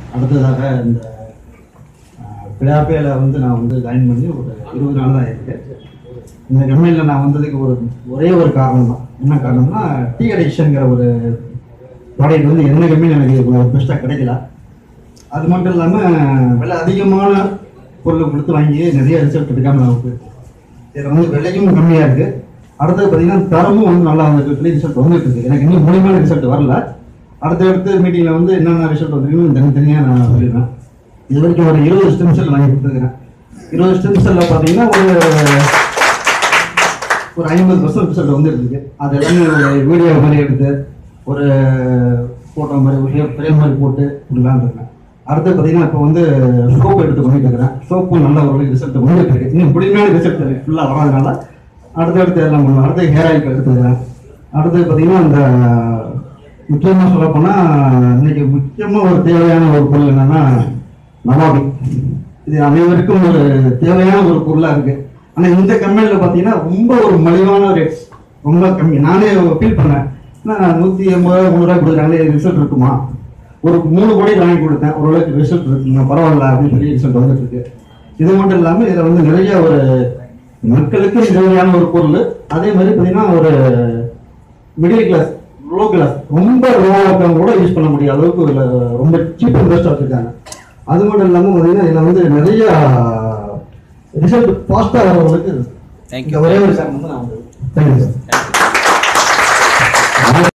அடுத்ததாக இந்த பிளாப்பேல வந்து நான் வந்து ஜாயின் பண்ணி ஒரு இருபது நாள் தான் இருக்கேன் இந்த கம்பெனியில் நான் வந்ததுக்கு ஒரு ஒரே ஒரு காரணம் தான் என்ன காரணம்னா டீ அடிக்ஷனுங்கிற ஒரு ப்ராடக்ட் வந்து எந்த கம்பெனி எனக்கு பெஸ்ட்டாக கிடைக்கல அது மட்டும் இல்லாமல் விலை அதிகமான பொருள் கொடுத்து வாங்கி நிறைய ரிசல்ட் எடுக்காமல் நமக்கு இதில் வந்து விலையும் கம்மியாக இருக்குது அடுத்தது பார்த்தீங்கன்னா தரமும் வந்து நல்லா வந்துருக்கு ரிசல்ட் வந்துட்டு இருக்கு எனக்கு இன்னும் முழுமையான ரிசல்ட் வரல அடுத்தடுத்து மீட்டிங்கில் வந்து என்னென்ன ரிசல்ட் வந்துருக்குன்னு தனித்தனியாக நான் சொல்லிடுறேன் இது வரைக்கும் ஒரு இருபது ஸ்டெம் செல் வாங்கி கொடுத்துருக்கிறேன் இருபது ஸ்டெம் செல்லில் பார்த்தீங்கன்னா ஒரு ஒரு ஐம்பது பர்சன்ட் ரிசல்ட் வந்து இருக்குது அது எல்லாமே ஒரு வீடியோ மாதிரி எடுத்து ஒரு ஃபோட்டோ மாதிரி ஒரு ஃப்ரேம் மாதிரி போட்டு கொடுக்கலான்னு இருக்கேன் அடுத்து பார்த்தீங்கன்னா இப்போ வந்து சோப்பு எடுத்து பண்ணிட்டு இருக்கிறேன் சோப்பும் நல்ல ஒரு ரிசல்ட் வந்துட்டு இருக்கு இன்னும் முழுமையான ரிசல்ட் ஃபுல்லாக வராதனால அடுத்தடுத்து எல்லாம் பண்ணுவேன் அடுத்து ஹேர் ஆயில் எடுத்துக்கிறேன் அடுத்து பார்த்தீங்கன்னா அந்த முக்கியமாக சொல்ல போனால் இன்னைக்கு முக்கியமாக ஒரு தேவையான ஒரு பொருள் என்னன்னா நவாபி இது அனைவருக்கும் ஒரு தேவையான ஒரு பொருளாக இருக்கு ஆனால் இந்த கம்பெனியில் பார்த்தீங்கன்னா ரொம்ப ஒரு மலிவான ரேட்ஸ் ரொம்ப கம்மி நானே ஃபீல் பண்ணேன் நான் நூற்றி எண்பது ரூபா முந்நூறுவா கொடுக்குறாங்களே ரிசல்ட் இருக்குமா ஒரு மூணு கோடி வாங்கி கொடுத்தேன் ஓரளவுக்கு ரிசல்ட் இருக்குங்க பரவாயில்ல அப்படின்னு சொல்லி ரிசல்ட் வந்துட்டு இருக்கு இது மட்டும் இல்லாமல் இதில் வந்து நிறைய ஒரு மக்களுக்கு தேவையான ஒரு பொருள் அதே மாதிரி பார்த்தீங்கன்னா ஒரு மிடில் கிளாஸ் லோ கிளாஸ் ரொம்ப லோவாக இருக்கவங்க கூட யூஸ் பண்ண முடியாத அளவுக்கு இதில் ரொம்ப சீப் அண்ட் பெஸ்ட்டாக வச்சுருக்காங்க அது மட்டும் இல்லாமல் பார்த்தீங்கன்னா இதில் வந்து நிறைய ரிசல்ட் ஃபாஸ்ட்டாக வரவங்களுக்கு Thank you. இந்த ஒரே ஒரு காரணம் வந்து நான் வந்து தேங்க்யூ சார்